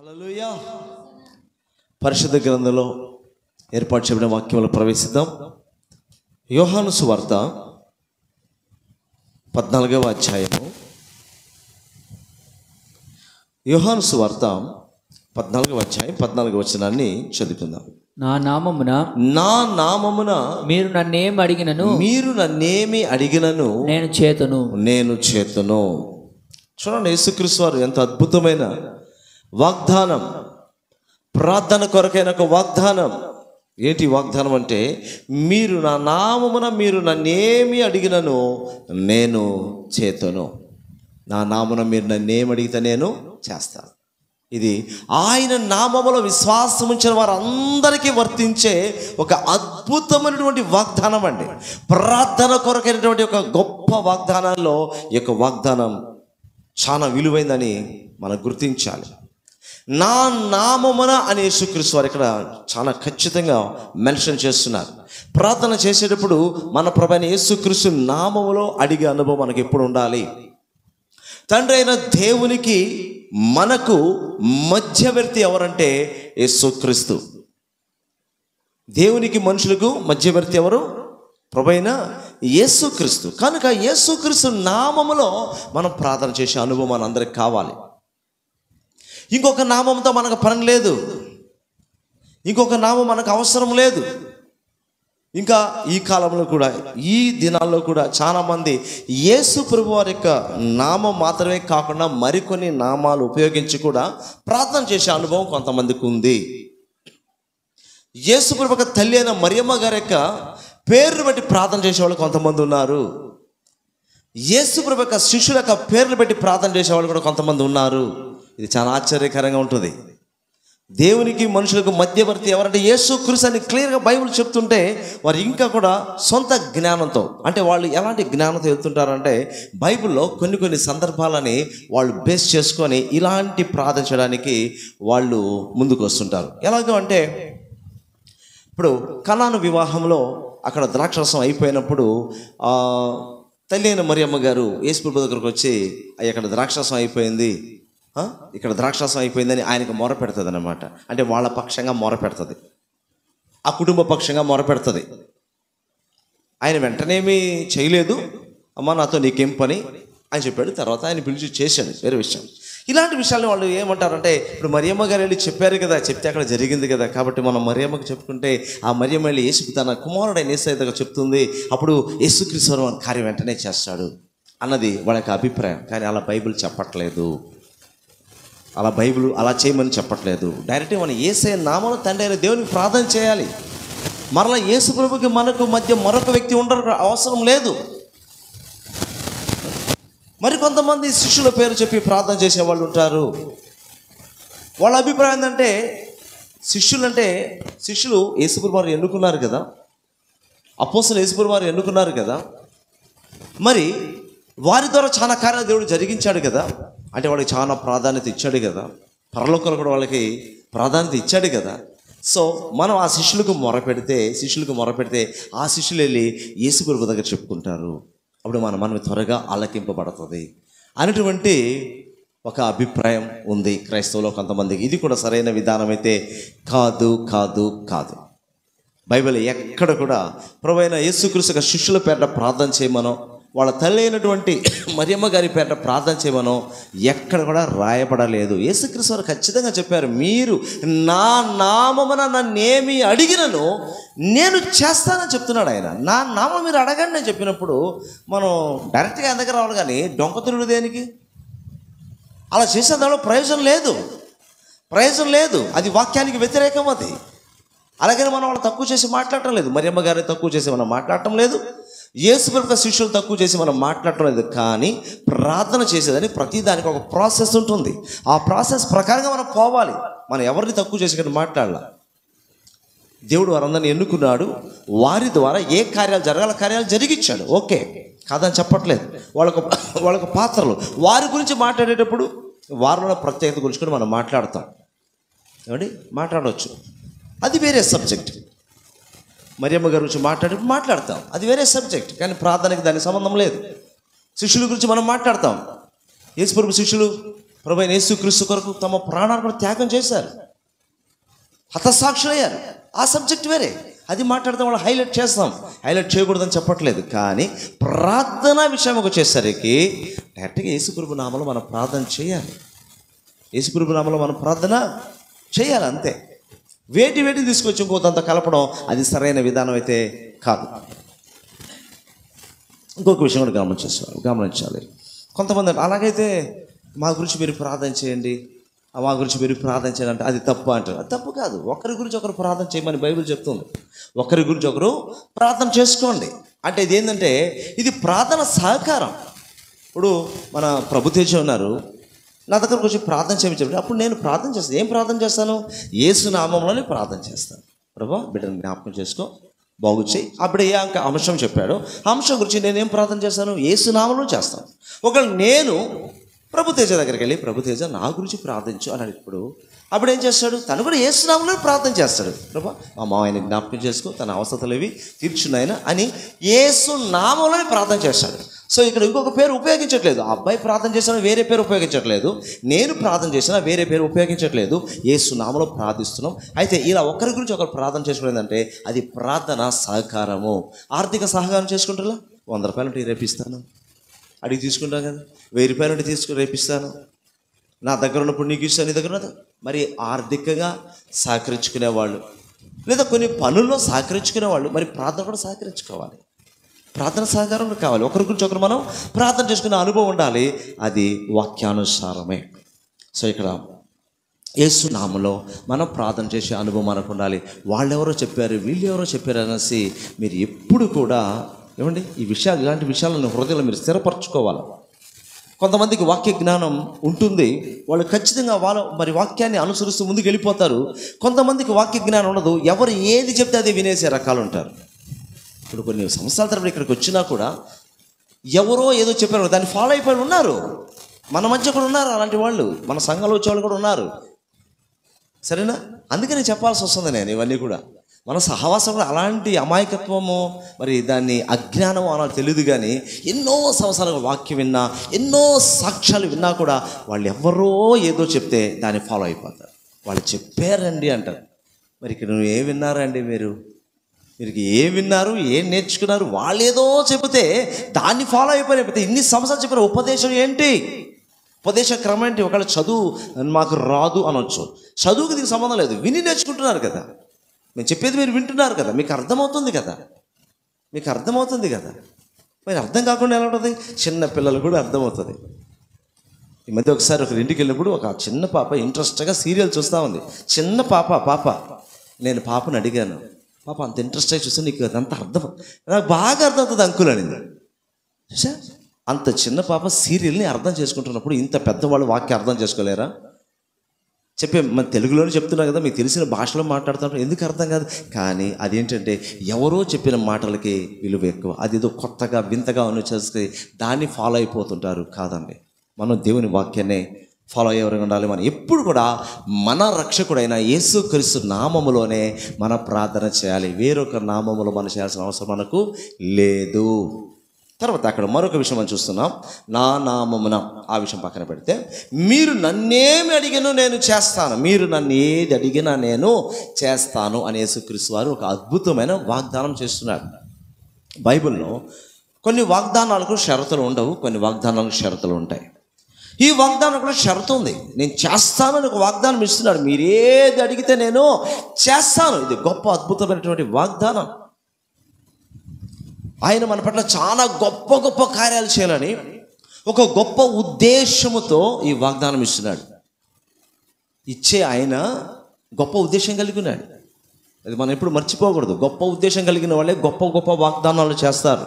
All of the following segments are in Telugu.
హల్లెలూయా పరిశుద్ధ గ్రంథంలో ఏర్పాటు చేయబడిన వాక్యంలో ప్రవేశిద్దాం యోహాను సువార్త పద్నాలుగవ అధ్యాయము యోహాను సువార్త పద్నాలుగవ అధ్యాయం పద్నాలుగవ వచనాన్ని చదువుకుందాం నా నామమున నా నామమున మీరు నన్నేం అడిగినను మీరు నన్నేమి అడిగినను నేను చేతును నేను చేతును చూడండి యేసుక్రీస్తు వారు ఎంత అద్భుతమైన వాగ్దానం ప్రార్థన కొరకైన ఒక వాగ్దానం ఏంటి వాగ్దానం అంటే మీరు నా నామమున మీరు నన్నేమి అడిగినను నేను చేతును నా నామున మీరు నన్నేమి అడిగితే నేను చేస్తాను ఇది ఆయన నామములో విశ్వాసం ఉంచిన వారందరికీ వర్తించే ఒక అద్భుతమైనటువంటి వాగ్దానం అండి ప్రార్థన కొరకైనటువంటి ఒక గొప్ప వాగ్దానాల్లో ఈ యొక్క వాగ్దానం చాలా విలువైందని మనం గుర్తించాలి నా నామమున అని యేసుక్రీస్తు వారు ఇక్కడ చాలా ఖచ్చితంగా మెన్షన్ చేస్తున్నారు ప్రార్థన చేసేటప్పుడు మన ప్రభైన యేసుక్రీస్తు నామములో అడిగే అనుభవం మనకి ఎప్పుడు ఉండాలి తండ్రి అయిన దేవునికి మనకు మధ్యవర్తి ఎవరంటే యేసుక్రీస్తు దేవునికి మనుషులకు మధ్యవర్తి ఎవరు ప్రభైన యేసుక్రీస్తు కనుక యేసుక్రీస్తు నామములో మనం ప్రార్థన చేసే అనుభవం మనందరికి కావాలి ఇంకొక నామంతో మనకు పని లేదు ఇంకొక నామం మనకు అవసరం లేదు ఇంకా ఈ కాలంలో కూడా ఈ దినాల్లో కూడా చాలామంది యేసు ప్రభు వారి యొక్క నామం మాత్రమే కాకుండా మరికొన్ని నామాలు ఉపయోగించి కూడా ప్రార్థన చేసే అనుభవం కొంతమందికి ఉంది యేసు ప్రభు యొక్క తల్లి అయిన మరియమ్మ గారి యొక్క పేరును బట్టి ప్రార్థన చేసేవాళ్ళు కొంతమంది ఉన్నారు యేసు ప్రభు యొక్క శిష్యుల యొక్క పేర్లు పెట్టి ప్రార్థన చేసేవాళ్ళు కూడా కొంతమంది ఉన్నారు ఇది చాలా ఆశ్చర్యకరంగా ఉంటుంది దేవునికి మనుషులకు మధ్యవర్తి ఎవరంటే యేసు క్రీస్తు అని క్లియర్గా బైబిల్ చెప్తుంటే వారు ఇంకా కూడా సొంత జ్ఞానంతో అంటే వాళ్ళు ఎలాంటి జ్ఞానంతో వెళ్తుంటారంటే బైబిల్లో కొన్ని కొన్ని సందర్భాలని వాళ్ళు బేస్ చేసుకొని ఇలాంటి ప్రార్థన చేయడానికి వాళ్ళు ముందుకు వస్తుంటారు ఎలాగో అంటే ఇప్పుడు కనాను వివాహంలో అక్కడ ద్రాక్షరసం అయిపోయినప్పుడు ఆ, తల్లి అయిన మరియమ్మ గారు యేసుప్రభు దగ్గరకు వచ్చి "అయ్య, ఇక్కడ ద్రాక్షరసం అయిపోయింది ఆ? ఇక్కడ ద్రాక్షరసం అయిపోయిందని ఆయనకు మొర పెడుతుంది అనమాట అంటే వాళ్ళ పక్షంగా మొర పెడుతుంది ఆ కుటుంబ పక్షంగా మొర పెడుతుంది ఆయన వెంటనేమీ చేయలేదు అమ్మ నాతో నీకేం పని అని చెప్పాడు తర్వాత ఆయన పిలిచి చేశాడు వేరే విషయం ఇలాంటి విషయాలు వాళ్ళు ఏమంటారంటే ఇప్పుడు మరియమ్మ గారు వెళ్ళి చెప్పారు కదా చెప్తే అక్కడ జరిగింది కదా కాబట్టి మనం మరియమ్మకి చెప్పుకుంటే ఆ మరియమ్మ వెళ్ళి యేసుకు తన కుమారుడైన యేసైతగా చెప్తుంది అప్పుడు యేసుక్రీశ్వరం అని కార్యం వెంటనే చేస్తాడు అన్నది వాళ్ళ యొక్క అభిప్రాయం కానీ అలా బైబిల్ చెప్పట్లేదు అలా బైబిల్ అలా చేయమని చెప్పట్లేదు డైరెక్ట్గా మనం ఏసే నామను తండ్రి అయిన దేవునికి ప్రార్థన చేయాలి మరలా యేసు ప్రభుకి మనకు మధ్య మరొక వ్యక్తి ఉండరు అవసరం లేదు మరి కొంతమంది శిష్యుల పేరు చెప్పి ప్రార్థన చేసే వాళ్ళు ఉంటారు వాళ్ళ అభిప్రాయం ఏంటంటే శిష్యులు అంటే శిష్యులు యేసుప్రభు వారు ఎన్నుకున్నారు కదా అపోసలు యేసుప్రభు వారు ఎన్నుకున్నారు కదా మరి వారి ద్వారా చాలా కార్యాలు దేవుడు జరిగించాడు కదా అంటే వాళ్ళకి చాలా ప్రాధాన్యత ఇచ్చాడు కదా పరలోకంలో కూడా వాళ్ళకి ప్రాధాన్యత ఇచ్చాడు కదా సో మనం ఆ శిష్యులకు మొర పెడితే శిష్యులకు మొర పెడితే ఆ శిష్యులు వెళ్ళి యేసుప్రభు దగ్గర చెప్పుకుంటారు అప్పుడు మన మనం త్వరగా ఆలకింపబడుతుంది అనేటువంటి ఒక అభిప్రాయం ఉంది క్రైస్తవులో కొంతమందికి ఇది కూడా సరైన విధానం అయితే కాదు కాదు కాదు బైబిల్ ఎక్కడ కూడా ప్రభైన యేసుక్రీస్తు యొక్క శిష్యుల పేరిట ప్రార్థన చేయమనో వాళ్ళ తల్లి అయినటువంటి మరియమ్మ గారి పేరిట ప్రార్థన చేయమనో ఎక్కడ కూడా రాయబడలేదు యేసుక్రీస్తు వారు ఖచ్చితంగా చెప్పారు మీరు నా నామమున నన్నేమి అడిగినను నేను చేస్తానని చెప్తున్నాడు ఆయన నా నామం మీరు అడగండి నేను చెప్పినప్పుడు మనం డైరెక్ట్గా ఆయన దగ్గర రావాలి కానీ డొంకతుడు దేనికి అలా చేసే దానిలో ప్రయోజనం లేదు ప్రయోజనం లేదు అది వాక్యానికి వ్యతిరేకం అది అలాగని మనం వాళ్ళు తక్కువ చేసి మాట్లాడటం లేదు మరియమ్మ గారిని తక్కువ చేసి మనం మాట్లాడటం లేదు యేసు యొక్క శిష్యులు తక్కువ చేసి మనం మాట్లాడటం లేదు కానీ ప్రార్థన చేసేదని ప్రతి దానికి ఒక ప్రాసెస్ ఉంటుంది ఆ ప్రాసెస్ ప్రకారంగా మనం పోవాలి మనం ఎవరిని తక్కువ చేసి ఇక్కడ మాట్లాడాల దేవుడు వారందరిని ఎన్నుకున్నాడు వారి ద్వారా ఏ కార్యాలు జరగాల కార్యాలు జరిగించాడు ఓకే కాదని చెప్పట్లేదు వాళ్ళకు వాళ్ళకు పాత్రలు వారి గురించి మాట్లాడేటప్పుడు వారిలో ప్రత్యేకత గురించి కూడా మనం మాట్లాడతాం ఏమండి మాట్లాడవచ్చు అది వేరే సబ్జెక్ట్ మరియమ్మ గారి గురించి మాట్లాడి మాట్లాడతాం అది వేరే సబ్జెక్ట్ కానీ ప్రార్థనకి దానికి సంబంధం లేదు శిష్యుల గురించి మనం మాట్లాడతాం యేసుప్రభు శిష్యులు ప్రభు అయిన యేసుక్రీస్తు కొరకు తమ ప్రాణాన్ని కూడా త్యాగం చేశారు హతసాక్షులయ్యారు ఆ సబ్జెక్ట్ వేరే అది మాట్లాడితే వాళ్ళు హైలైట్ చేస్తాం హైలైట్ చేయకూడదని చెప్పట్లేదు కానీ ప్రార్థన విషయం వచ్చేసరికి డైరెక్ట్గా యేసుప్రభు నామలో మనం ప్రార్థన చేయాలి యేసుప్రభు నామలో మనం ప్రార్థన చేయాలి అంతే వేటి వేటి తీసుకొచ్చి ఇంకోతంత కలపడం అది సరైన విధానం అయితే కాదు ఇంకొక విషయం కూడా గమనించేస్తారు గమనించాలి కొంతమంది అంటారు, అలాగైతే మా గురించి మీరు ప్రార్థన చేయండి ఆ మా గురించి మీరు ప్రార్థన చేయండి అంటే అది తప్పు అంటారు అది తప్పు కాదు ఒకరి గురించి ఒకరు ప్రార్థన చేయమని బైబిల్ చెప్తుంది ఒకరి గురించి ఒకరు ప్రార్థన చేసుకోండి అంటే ఇది ఏంటంటే ఇది ప్రార్థన సహకారం ఇప్పుడు మన ప్రభుత్వం ఉన్నారు నా దగ్గరకు వచ్చి ప్రార్థన చేయమని అప్పుడు నేను ప్రార్థన చేస్తాను ఏం ప్రార్థన చేస్తాను ఏసు నామంలోనే ప్రార్థన చేస్తాను ప్రభా బిడ్డను జ్ఞాపకం చేసుకో బాగు చేయి అప్పుడు ఏ అంక అంశం చెప్పాడో ఆ అంశం గురించి నేనేం ప్రార్థన చేస్తాను ఏసు నామంలో చేస్తాను ఒకవేళ నేను ప్రభు తేజ దగ్గరికి వెళ్ళి ప్రభు తేజ నా గురించి ప్రార్థించు అని అడిగినప్పుడు అప్పుడు ఏం చేస్తాడు తను కూడా ఏసునామంలో ప్రార్థన చేస్తాడు ప్రభా మా మామయ్యని జ్ఞాపకం చేసుకో తన అవసరతలు ఇవి తీర్చున్నాయన అని ఏసు నామంలోనే ప్రార్థన చేస్తాడు సో ఇక్కడ ఇంకొక పేరు ఉపయోగించట్లేదు ఆ అబ్బాయి ప్రార్థన చేసినా వేరే పేరు ఉపయోగించట్లేదు నేను ప్రార్థన చేసినా వేరే పేరు ఉపయోగించట్లేదు ఏసు నామలో ప్రార్థిస్తున్నాం అయితే ఇలా ఒకరి గురించి ఒకరు ప్రార్థన చేసుకునేదంటే అది ప్రార్థన సహకారము ఆర్థిక సహకారం చేసుకుంటారా వంద రూపాయలు ఉంటే రేపిస్తాను అడిగి తీసుకుంటాను కదా వెయ్యి రూపాయలు ఉంటే తీసుకుని రేపిస్తాను నా దగ్గర ఉన్నప్పుడు నీకు ఇస్తాను నీ దగ్గర ఉన్నదా మరి ఆర్థికంగా సహకరించుకునే వాళ్ళు లేదా కొన్ని పనుల్లో సహకరించుకునే వాళ్ళు మరి ప్రార్థన కూడా సహకరించుకోవాలి ప్రార్థన సహకారం కూడా కావాలి ఒకరి గురించి ఒకరు మనం ప్రార్థన చేసుకునే అనుభవం ఉండాలి అది వాక్యానుసారమే సో ఇక్కడ యేసు నామలో మనం ప్రార్థన చేసే అనుభవం మనకు ఉండాలి వాళ్ళెవరో చెప్పారు వీళ్ళు ఎవరో చెప్పారు అనేసి మీరు ఎప్పుడు కూడా ఏమండి ఈ విషయాలు ఇలాంటి విషయాలను హృదయంలో మీరు స్థిరపరచుకోవాలి కొంతమందికి వాక్య జ్ఞానం ఉంటుంది వాళ్ళు ఖచ్చితంగా వాళ్ళ మరి వాక్యాన్ని అనుసరిస్తూ ముందుకు వెళ్ళిపోతారు కొంతమందికి వాక్య జ్ఞానం ఉండదు ఎవరు ఏది చెప్తే అది వినేసే రకాలు ఉంటారు ఇప్పుడు కొన్ని సంవత్సరాల తరబడి ఇక్కడికి వచ్చినా కూడా ఎవరో ఏదో చెప్పారు దాన్ని ఫాలో అయిపోయి ఉన్నారు మన మధ్య కూడా ఉన్నారు అలాంటి వాళ్ళు మన సంఘంలో వచ్చేవాళ్ళు కూడా ఉన్నారు సరేనా అందుకని చెప్పాల్సి వస్తుంది నేను ఇవన్నీ కూడా మన సహవాసం కూడా అలాంటి అమాయకత్వము మరి దాన్ని అజ్ఞానం అనాలి తెలియదు కానీ ఎన్నో సంవత్సరాలుగా వాక్యం విన్నా ఎన్నో సాక్ష్యాలు విన్నా కూడా వాళ్ళు ఎవరో ఏదో చెప్తే దాన్ని ఫాలో అయిపోతారు వాళ్ళు చెప్పారండి అంటారు మరి ఇక్కడ నువ్వు ఏం విన్నారండి మీరు మీరు ఏం విన్నారు ఏం నేర్చుకున్నారు వాళ్ళు ఏదో చెబితే దాన్ని ఫాలో అయిపోయిపోతే ఇన్ని సంవత్సరాలు చెప్పిన ఉపదేశం ఏంటి ఉపదేశ క్రమం ఏంటి ఒకవేళ చదువు మాకు రాదు అనొచ్చు చదువుకి దీనికి సంబంధం లేదు విని నేర్చుకుంటున్నారు కదా మేము చెప్పేది మీరు వింటున్నారు కదా మీకు అర్థమవుతుంది కదా మీకు అర్థమవుతుంది కదా మరి అర్థం కాకుండా ఎలా ఉంటుంది చిన్న పిల్లలు కూడా అర్థమవుతుంది ఈ మధ్య ఒకసారి ఒక ఇంటికి వెళ్ళినప్పుడు ఒక చిన్న పాప ఇంట్రెస్ట్గా సీరియల్ చూస్తూ ఉంది చిన్న పాప పాప నేను పాపను అడిగాను పాప అంత ఇంట్రెస్ట్గా చూస్తే నీకు అదంతా అర్థం నాకు బాగా అర్థమవుతుంది అంకుల్ అనింది చూసా అంత చిన్న పాప సీరియల్ని అర్థం చేసుకుంటున్నప్పుడు ఇంత పెద్దవాళ్ళు వాక్యం అర్థం చేసుకోలేరా చెప్పే మన తెలుగులోనే చెప్తున్నా కదా మీకు తెలిసిన భాషలో మాట్లాడుతున్నారు ఎందుకు అర్థం కాదు కానీ అదేంటంటే ఎవరో చెప్పిన మాటలకి విలువ ఎక్కువ అదేదో కొత్తగా వింతగా అనుచేస్తే దాన్ని ఫాలో అయిపోతుంటారు కాదండి మనం దేవుని వాక్యాన్ని ఫాలో అయ్యేవారు ఉండాలి మనం ఎప్పుడు కూడా మన రక్షకుడైన యేసుక్రీస్తు నామములోనే మన ప్రార్థన చేయాలి వేరొక నామములో మనం చేయాల్సిన అవసరం మనకు లేదు తర్వాత అక్కడ మరొక విషయం మనం చూస్తున్నాం నా నామమున ఆ విషయం పక్కన పెడితే మీరు నన్నేమి అడిగినో నేను చేస్తాను మీరు నన్ను ఏది అడిగినా నేను చేస్తాను అని యేసుక్రీస్తు వారు ఒక అద్భుతమైన వాగ్దానం చేస్తున్నారు బైబిల్లో కొన్ని వాగ్దానాలకు షరతులు ఉండవు కొన్ని వాగ్దానాలకు షరతులు ఉంటాయి ఈ వాగ్దానం కూడా షరతు ఉంది నేను చేస్తానని ఒక వాగ్దానం ఇస్తున్నాడు మీరు ఏది అడిగితే నేను చేస్తాను ఇది గొప్ప అద్భుతమైనటువంటి వాగ్దానం ఆయన మన పట్ల చాలా గొప్ప గొప్ప కార్యాలు చేయాలని ఒక గొప్ప ఉద్దేశముతో ఈ వాగ్దానం ఇస్తున్నాడు ఇచ్చే ఆయన గొప్ప ఉద్దేశం కలిగి ఉన్నాడు అది మనం ఎప్పుడు మర్చిపోకూడదు గొప్ప ఉద్దేశం కలిగిన వాళ్ళే గొప్ప గొప్ప వాగ్దానాలు చేస్తారు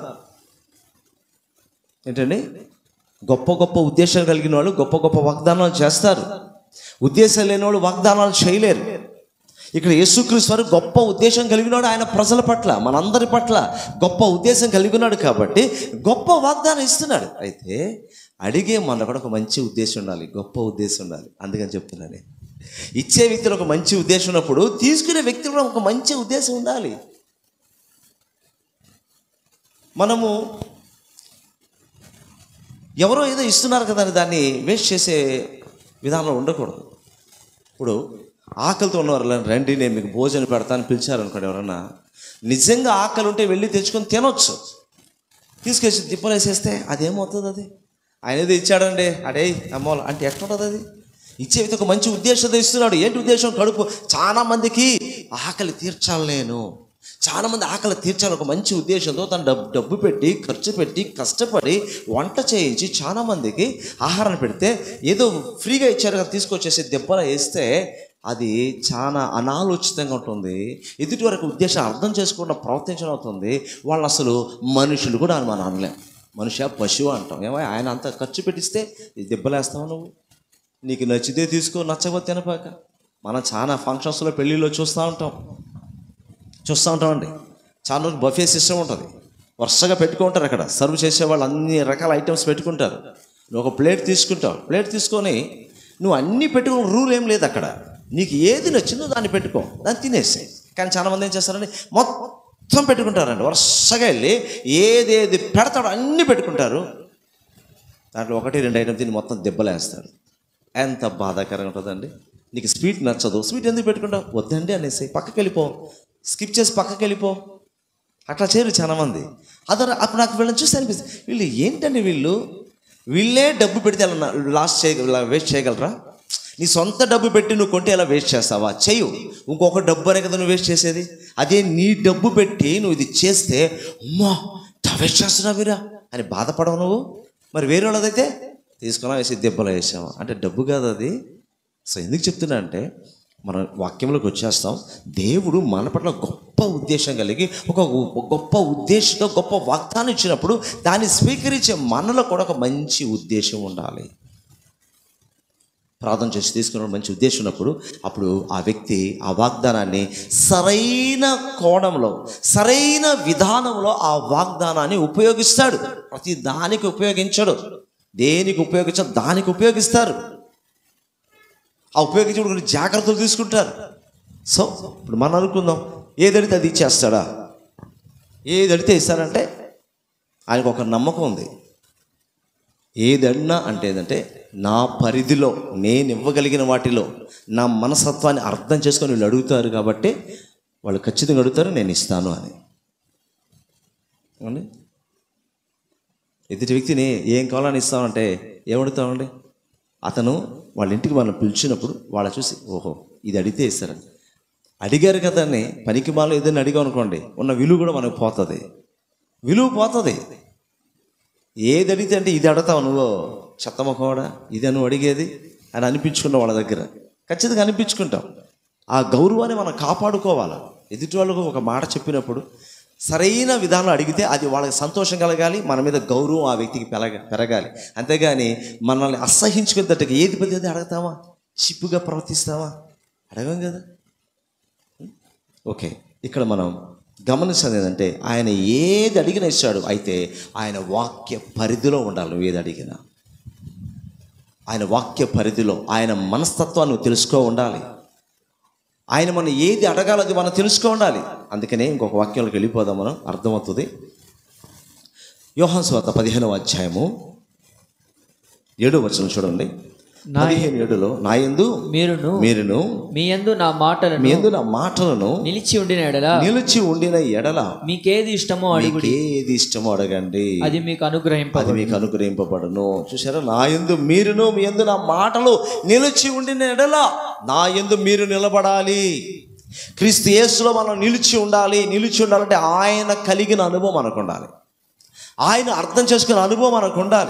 ఏంటండి గొప్ప గొప్ప ఉద్దేశం కలిగిన వాళ్ళు గొప్ప గొప్ప వాగ్దానాలు చేస్తారు ఉద్దేశం లేని వాళ్ళు వాగ్దానాలు చేయలేరు ఇక్కడ యేసుక్రీస్తు వారు గొప్ప ఉద్దేశం కలిగినాడు ఆయన ప్రజల పట్ల మనందరి పట్ల గొప్ప ఉద్దేశం కలిగి ఉన్నాడు కాబట్టి గొప్ప వాగ్దానం ఇస్తున్నాడు అయితే అడిగే మన కూడా ఒక మంచి ఉద్దేశం ఉండాలి గొప్ప ఉద్దేశం ఉండాలి అందుకని చెప్తున్నాను నేను. ఇచ్చే వ్యక్తిలో ఒక మంచి ఉద్దేశం ఉన్నప్పుడు తీసుకునే వ్యక్తిలో కూడా ఒక మంచి ఉద్దేశం ఉండాలి మనము ఎవరో ఏదో ఇస్తున్నారు కదా అని దాన్ని వేస్ట్ చేసే విధానం ఉండకూడదు ఇప్పుడు ఆకలితో ఉన్నవారు రండి నేను మీకు భోజనం పెడతాను పిలిచారనుకోండి ఎవరన్నా నిజంగా ఆకలి ఉంటే వెళ్ళి తెచ్చుకొని తినొచ్చు తీసుకొచ్చి దిప్పలు వేసేస్తే అదేమవుతుంది అది ఆయన ఏదో ఇచ్చాడండి అడే అమ్మోల అంటే ఎట్లుంటుంది అది ఇచ్చేది ఒక మంచి ఉద్దేశంతో ఇస్తున్నాడు ఏంటి ఉద్దేశం కడుపు చాలా మందికి ఆకలి తీర్చాలి నేను చాలా మంది ఆకలి తీర్చాలి ఒక మంచి ఉద్దేశంతో తను డబ్బు డబ్బు పెట్టి ఖర్చు పెట్టి కష్టపడి వంట చేయించి చాలా మందికి ఆహారం పెడితే ఏదో ఫ్రీగా ఇచ్చారు కదా తీసుకొచ్చేసి దెబ్బల వేస్తే అది చాలా అనాలోచితంగా ఉంటుంది ఎదుటి వరకు ఉద్దేశం అర్థం చేసుకుండా ప్రవర్తించడం అవుతుంది వాళ్ళు అసలు మనుషులు కూడా అని మనం అనలేం మనిషి పశువు అంటాం ఏమో ఆయన అంత ఖర్చు పెట్టిస్తే ఈ దెబ్బలేస్తావు నువ్వు నీకు నచ్చితే తీసుకో నచ్చకపోతే తినపాక మనం చాలా ఫంక్షన్స్లో పెళ్ళిళ్ళు చూస్తూ ఉంటాం చూస్తూ ఉంటామండి చాలా రోజులు బఫే సిస్టమ్ ఉంటుంది వరుసగా పెట్టుకుంటారు అక్కడ సర్వ్ చేసేవాళ్ళు అన్ని రకాల ఐటమ్స్ పెట్టుకుంటారు నువ్వు ఒక ప్లేట్ తీసుకుంటావు ప్లేట్ తీసుకొని నువ్వు అన్నీ పెట్టుకుని రూల్ ఏం లేదు అక్కడ నీకు ఏది నచ్చిందో దాన్ని పెట్టుకో దాన్ని తినేసి కానీ చాలామంది ఏం చేస్తారండి మొత్తం పెట్టుకుంటారండి వరుసగా వెళ్ళి ఏదేది పెడతాడో అన్నీ పెట్టుకుంటారు దాంట్లో ఒకటి రెండు ఐటమ్ తిని మొత్తం దెబ్బలేస్తారు ఎంత బాధాకరంగా ఉంటుందండి నీకు స్వీట్ నచ్చదు స్వీట్ ఎందుకు పెట్టుకుంటావు వద్దండి అనేసి పక్కకి వెళ్ళిపో స్కిప్ చేసి పక్కకి వెళ్ళిపో అట్లా చేయరు చాలామంది అదే అప్పుడు నాకు వీళ్ళని చూస్తే అనిపిస్తుంది వీళ్ళు ఏంటండి వీళ్ళు వీళ్ళే డబ్బు పెడితే అలా లాస్ట్ చేయ వేస్ట్ చేయగలరా నీ సొంత డబ్బు పెట్టి నువ్వు కొంటే ఎలా వేస్ట్ చేస్తావా చెయ్యు ఇంకొక డబ్బు అనే కదా నువ్వు వేస్ట్ చేసేది అదే నీ డబ్బు పెట్టి నువ్వు ఇది చేస్తే అమ్మా ఇంత వేస్ట్ చేస్తున్నావు వీరా అని బాధపడవు నువ్వు మరి వేరే వాళ్ళదైతే తీసుకున్నా వేసి దెబ్బలు వేసాము అంటే డబ్బు కాదు అది సో ఎందుకు చెప్తున్నా అంటే మన వాక్యంలోకి వచ్చేస్తాం దేవుడు మన పట్ల గొప్ప ఉద్దేశం కలిగి ఒక గొప్ప ఉద్దేశంతో గొప్ప వాగ్దానం ఇచ్చినప్పుడు దాన్ని స్వీకరించే మనలో కూడా ఒక మంచి ఉద్దేశం ఉండాలి ప్రార్థన చేసి తీసుకున్న మంచి ఉద్దేశం ఉన్నప్పుడు అప్పుడు ఆ వ్యక్తి ఆ వాగ్దానాన్ని సరైన కోణంలో సరైన విధానంలో ఆ వాగ్దానాన్ని ఉపయోగిస్తాడు ప్రతి దానికి ఉపయోగించడు దేనికి ఉపయోగించడు దానికి ఉపయోగిస్తారు ఆ ఉపయోగించి కొన్ని జాగ్రత్తలు తీసుకుంటారు సో ఇప్పుడు మనం అనుకుందాం ఏదడితే అది ఇచ్చేస్తాడా ఏదడితే ఇస్తారంటే ఆయనకు ఒక నమ్మకం ఉంది ఏదన్నా అంటే ఏంటంటే నా పరిధిలో నేను ఇవ్వగలిగిన వాటిలో నా మనస్తత్వాన్ని అర్థం చేసుకొని వీళ్ళు అడుగుతారు కాబట్టి వాళ్ళు ఖచ్చితంగా అడుగుతారు నేను ఇస్తాను అని ఏమండి ఎదుటి వ్యక్తిని ఏం కావాలని ఇస్తామంటే ఏమడుగుతామండి అతను వాళ్ళ ఇంటికి మనం పిలిచినప్పుడు వాళ్ళ చూసి ఓహో ఇది అడిగితే ఇస్తారని అడిగారు కదా అని పనికి మాలో ఏదైనా అడిగాం అనుకోండి ఉన్న విలువ కూడా మనకు పోతుంది విలువ పోతుంది ఏది అడిగితే అంటే ఇది అడుగుతావు నువ్వు చెత్తమ్మకోడా ఇదే నువ్వు అడిగేది అని అనిపించుకుంటావు వాళ్ళ దగ్గర ఖచ్చితంగా అనిపించుకుంటాం ఆ గౌరవాన్ని మనం కాపాడుకోవాలి ఎదుటి వాళ్ళకు ఒక మాట చెప్పినప్పుడు సరైన విధానంలో అడిగితే అది వాళ్ళకి సంతోషం కలగాలి మన మీద గౌరవం ఆ వ్యక్తికి పెరగ పెరగాలి అంతేగాని మనల్ని అసహించుకునేటట్టుగా ఏది పది అది అడుగుతావా చిప్పుగా ప్రవర్తిస్తావా అడగం కదా ఓకే ఇక్కడ మనం గమనించేది ఏంటంటే ఆయన ఏది అడిగినా ఇస్తాడు అయితే ఆయన వాక్య పరిధిలో ఉండాలి నువ్వు ఏది అడిగినా ఆయన వాక్య పరిధిలో ఆయన మనస్తత్వాన్ని నువ్వు తెలుసుకో ఉండాలి ఆయన మనం ఏది అడగాలో అది మనం తెలుసుకో ఉండాలి అందుకనే ఇంకొక వాక్యంలోకి వెళ్ళిపోదాం మనం అర్థమవుతుంది యోహాన్ స్వాత పదిహేనవ అధ్యాయము ఏడో వచనం చూడండి నా- పదిహేను ఏడులో నా యందు మీరును మీరును మీ యందు నా మాటలను మీ యందు నా మాటలను నిలిచి ఉండిన ఎడల నిలిచి ఉండిన ఎడల మీకేది ఇష్టమో అడుగు మీకు ఏది ఇష్టమో అడగండి అది మీకు అనుగ్రహింప అది మీకు అనుగ్రహింపబడును చూసారా నా యందు మీరును మీ యందు నా మాటలు నిలిచి ఉండిన ఎడల నా యందు మీరు నిలబడాలి క్రీస్తు యేసులో మనం నిలిచి ఉండాలి నిలిచి ఉండాలంటే ఆయన కలిగిన అనుభవం మనకు ఉండాలి ఆయన అర్థం చేసుకునే అనుభవం మనకు ఉండాలి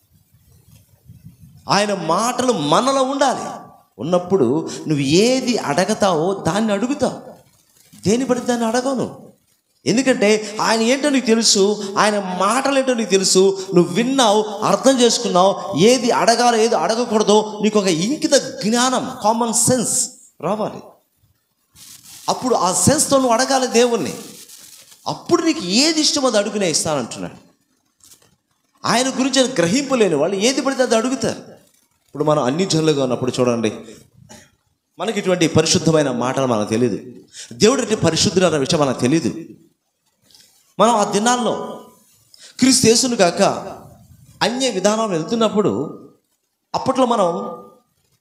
ఆయన మాటలు మనలో ఉండాలి ఉన్నప్పుడు నువ్వు ఏది అడగతావో దాన్ని అడుగుతావు దేని పడి దాన్ని అడగను ఎందుకంటే ఆయన ఏంటో నీకు తెలుసు ఆయన మాటలు ఏంటో నీకు తెలుసు నువ్వు విన్నావు అర్థం చేసుకున్నావు ఏది అడగాలో ఏది అడగకూడదో నీకు ఒక ఇంకిత జ్ఞానం కామన్ సెన్స్ రావాలి అప్పుడు ఆ సెన్స్తో నువ్వు అడగాలి దేవుణ్ణి అప్పుడు నీకు ఏది ఇష్టమో అది అడుగునే ఇస్తానంటున్నాడు ఆయన గురించి గ్రహింపు లేని వాళ్ళు ఏది పడితే అది అడుగుతారు ఇప్పుడు మనం అన్ని జనులుగా ఉన్నప్పుడు చూడండి మనకి ఇటువంటి పరిశుద్ధమైన మాటలు మనకు తెలియదు దేవుడు అంటే పరిశుద్ధుడు అన్న విషయం మనకు తెలియదు మనం ఆ దినాల్లో క్రీస్తు యేసును కాక అన్య విధానం వెళ్తున్నప్పుడు అప్పట్లో మనం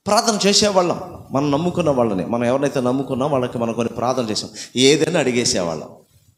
ప్రార్థన చేసేవాళ్ళం మనం నమ్ముకున్న వాళ్ళని మనం ఎవరినైతే నమ్ముకున్నాం వాళ్ళకి మనం కొన్ని ప్రార్థన చేసాం ఏదైనా అడిగేసేవాళ్ళం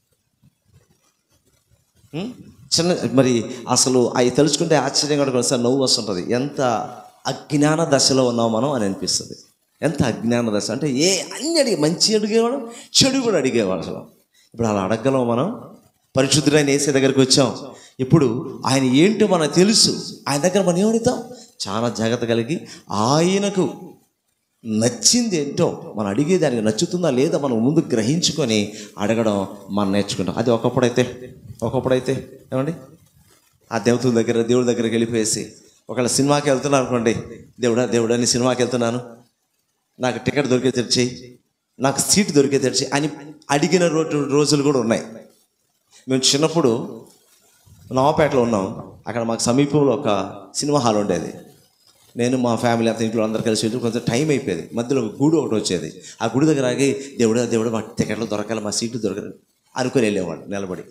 ఉం? చిన్న మరి అసలు అవి తెలుసుకుంటే ఆశ్చర్యంగా కూడా ఒకసారి నవ్వు వస్తుంటుంది ఎంత అజ్ఞాన దశలో ఉన్నాం మనం అని అనిపిస్తుంది ఎంత అజ్ఞాన దశ అంటే ఏ అన్ని అడిగే మంచి అడిగేవాడు చెడు కూడా అడిగేవాడు అసలు ఇప్పుడు అలా అడగలం మనం పరిశుద్ధుడైన ఏసే దగ్గరికి వచ్చాం ఇప్పుడు ఆయన ఏంటో మనకు తెలుసు ఆయన దగ్గర మనం ఏమడుగుతాం చాలా జాగ్రత్త కలిగి ఆయనకు నచ్చింది ఏంటో మనం అడిగేదానికి నచ్చుతుందా లేదా మనం ముందు గ్రహించుకొని అడగడం మనం నేర్చుకుంటాం అది ఒకప్పుడైతే ఒకప్పుడైతే ఏమండి ఆ దేవతల దగ్గర దేవుడి దగ్గరికి వెళ్ళిపోయేసి ఒకవేళ సినిమాకి వెళ్తున్నాను అనుకోండి దేవుడా దేవుడా నేను సినిమాకి వెళ్తున్నాను నాకు టికెట్ దొరికే తెరిచి నాకు సీట్ దొరికే తెరిచి అని అడిగిన రోజు రోజులు కూడా ఉన్నాయి మేము చిన్నప్పుడు నవాపేటలో ఉన్నాం అక్కడ మాకు సమీపంలో ఒక సినిమా హాల్ ఉండేది నేను మా ఫ్యామిలీ అంతా ఇంట్లో అందరు కలిసి వెళ్ళి కొంచెం టైం అయిపోయేది మధ్యలో ఒక గుడి ఒకటి వచ్చేది ఆ గుడి దగ్గర ఆగి దేవుడా దేవుడా మా టికెట్లు దొరకాలి మా సీట్లు దొరకాలి అనుకుని వెళ్ళేవాడు నిలబడి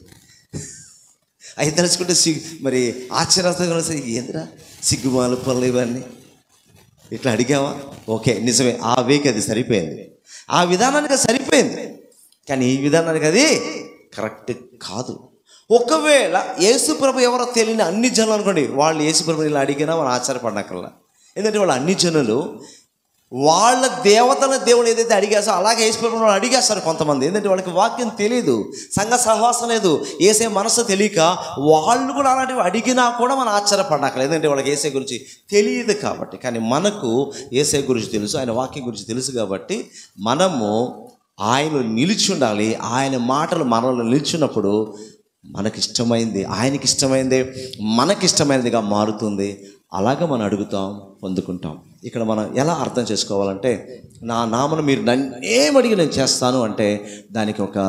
అవి తెలుసుకుంటే సిగ్గు మరి ఆశ్చర్యంగా ఏందిరా సిగ్గుమాలు పనులు ఇవన్నీ ఇట్లా అడిగావా ఓకే నిజమే ఆ వేకి అది సరిపోయింది ఆ విధానానికి అది సరిపోయింది కానీ ఈ విధానానికి అది కరెక్ట్ కాదు ఒకవేళ యేసుప్రభు ఎవరో తెలియని అన్ని జనులు అనుకోండి వాళ్ళు యేసుప్రభు ఇలా అడిగినా వాళ్ళు ఆశ్చర్యపడనక్కర్లా ఎందుకంటే వాళ్ళు అన్ని జనులు వాళ్ళ దేవతల దేవుడు ఏదైతే అడిగేసో అలాగే యేసుప్రభు వాళ్ళు అడిగేస్తారు కొంతమంది ఎందుకంటే వాళ్ళకి వాక్యం తెలియదు సంఘ సహవాసం లేదు ఏసే మనసు తెలియక వాళ్ళు కూడా అలాంటివి అడిగినా కూడా మనం ఆశ్చర్యపడనక్కర్లేదు ఎందుకంటే వాళ్ళకి ఏసే గురించి తెలియదు కాబట్టి కానీ మనకు ఏసే గురించి తెలుసు ఆయన వాక్యం గురించి తెలుసు కాబట్టి మనము ఆయన నిలిచి ఉండాలి ఆయన మాటలు మనలో నిలిచినప్పుడు మనకిష్టమైంది ఆయనకి ఇష్టమైంది మనకిష్టమైనదిగా మారుతుంది అలాగ మనం అడుగుతాం పొందుకుంటాం ఇక్కడ మనం ఎలా అర్థం చేసుకోవాలంటే నా నామను మీరు నన్నేమడిగి నేను చేస్తాను అంటే దానికి ఒక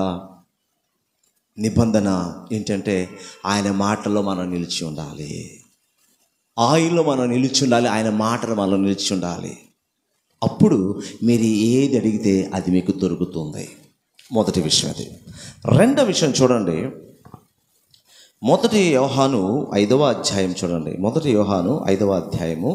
నిబంధన ఏంటంటే ఆయన మాటల్లో మనం నిలిచి ఉండాలి ఆయనలో మనం నిలిచి ఉండాలి ఆయన మాటలు మనం నిలిచి ఉండాలి అప్పుడు మీరు ఏది అడిగితే అది మీకు దొరుకుతుంది మొదటి విషయం అది రెండో విషయం చూడండి మొదటి యోహాను ఐదవ అధ్యాయం చూడండి మొదటి యోహాను ఐదవ అధ్యాయము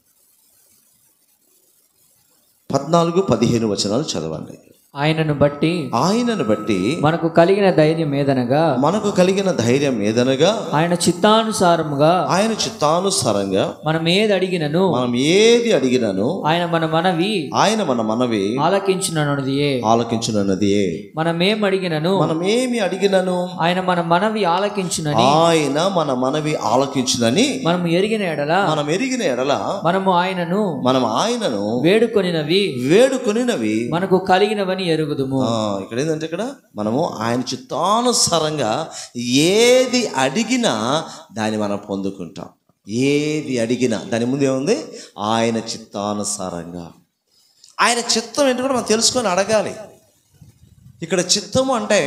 పద్నాలుగు పదిహేను వచనాలు చదవండి ఆయనను బట్టి ఆయనను బట్టి మనకు కలిగిన ధైర్యం ఏదనగా మనకు కలిగిన ధైర్యం ఏదనగా ఆయన చిత్తానుసారముగా ఆయన చిత్తానుసారంగా మనం ఏది అడిగినను మనం ఏది అడిగినను ఆయన మన మనవి ఆయన మన మనవి ఆలకించునన్నదియే ఆలకించునన్నదియే మనం ఏం అడిగినను మనం ఏమి అడిగినను ఆయన మన మనవి ఆలకించునని ఆయన మన మనవి ఆలకించునని మనం ఎరిగిన ఎడల మనం ఎరిగిన ఎడల మనము ఆయనను మనం ఆయనను వేడుకొనినవి వేడుకొనినవి మనకు కలిగినవని ఎరుగుదుము ఆ, ఇక్కడ ఏంటంటే ఇక్కడ మనము ఆయన చిత్తానుసారంగా ఏది అడిగినా దాన్ని మనం పొందుకుంటాం ఏది అడిగినా దాని ముందు ఏముంది ఆయన చిత్తానుసారంగా ఆయన చిత్తం ఏంటి కూడా మనం తెలుసుకొని అడగాలి ఇక్కడ చిత్తము అంటే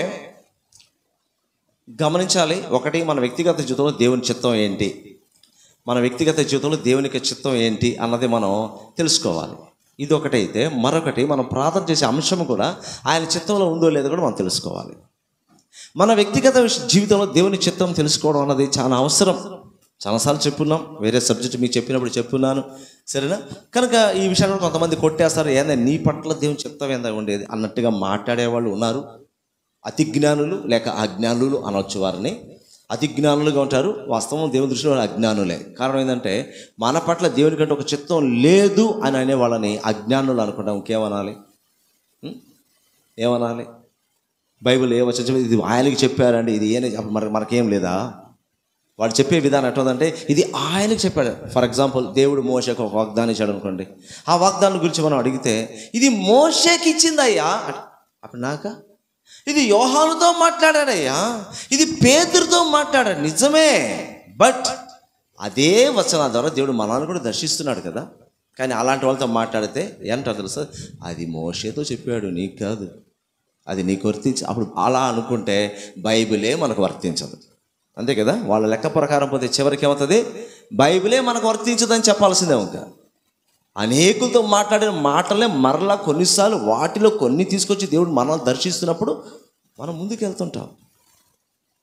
గమనించాలి ఒకటి మన వ్యక్తిగత జీవితంలో దేవుని చిత్తం ఏంటి మన వ్యక్తిగత జీవితంలో దేవునికి చిత్తం ఏంటి అన్నది మనం తెలుసుకోవాలి ఇది ఒకటైతే మరొకటి మనం ప్రార్థన చేసే అంశం కూడా ఆయన చిత్తంలో ఉందో లేదో కూడా మనం తెలుసుకోవాలి మన వ్యక్తిగత విష- జీవితంలో దేవుని చిత్తం తెలుసుకోవడం అన్నది చాలా అవసరం చాలాసార్లు చెప్పున్నాం వేరే సబ్జెక్ట్ మీకు చెప్పినప్పుడు చెప్పున్నాను సరేనా కనుక ఈ విషయాన్ని కూడా కొంతమంది కొట్టేస్తారు ఏందా నీ పట్ల దేవుని చిత్తం ఏందా ఉండేది అన్నట్టుగా మాట్లాడేవాళ్ళు ఉన్నారు అతి జ్ఞానులు లేక అజ్ఞానులు అనవచ్చు వారిని అతి జ్ఞానులుగా ఉంటారు వాస్తవం దేవుని దృష్టిలో వాళ్ళు అజ్ఞానులే కారణం ఏంటంటే మన పట్ల దేవుని కంటే ఒక చిత్తం లేదు అని అనే వాళ్ళని అజ్ఞానులు అనుకుంటాం ఇంకేమనాలి ఉం? ఏమనాలి బైబిల్ ఏ వచ్చి ఇది ఆయనకి చెప్పారండి ఇది ఏనే అప్పుడు మరి మనకేం లేదా వాడు చెప్పే విధానం ఎట్టుందంటే ఇది ఆయనకి చెప్పాడు ఫర్ ఎగ్జాంపుల్ దేవుడు మోషకు ఒక వాగ్దానం ఇచ్చాడు అనుకోండి ఆ వాగ్దానం గురించి మనం అడిగితే ఇది మోషకి ఇచ్చిందయ్యా అంటే, అప్పుడు నాక ఇది యోహానుతో మాట్లాడాడయ్యా ఇది పేదరితో మాట్లాడాడు నిజమే బట్ అదే వచనాల ద్వారా దేవుడు మనల్ని కూడా దర్శిస్తున్నాడు కదా కానీ అలాంటి వాళ్ళతో మాట్లాడితే ఏంటో తెలుసా అది మోషేతో చెప్పాడు నీకు కాదు అది నీకు వర్తించి అప్పుడు అలా అనుకుంటే బైబిలే మనకు వర్తించదు అంతే కదా వాళ్ళ లెక్క ప్రకారం పోతే చివరికి ఏమవుతుంది బైబిలే మనకు వర్తించదని చెప్పాల్సిందే ఇంకా అనేకులతో మాట్లాడిన మాటలే మరలా కొన్నిసార్లు వాటిలో కొన్ని తీసుకొచ్చి దేవుడు మనల్ని దర్శిస్తున్నప్పుడు మనం ముందుకు వెళ్తుంటాం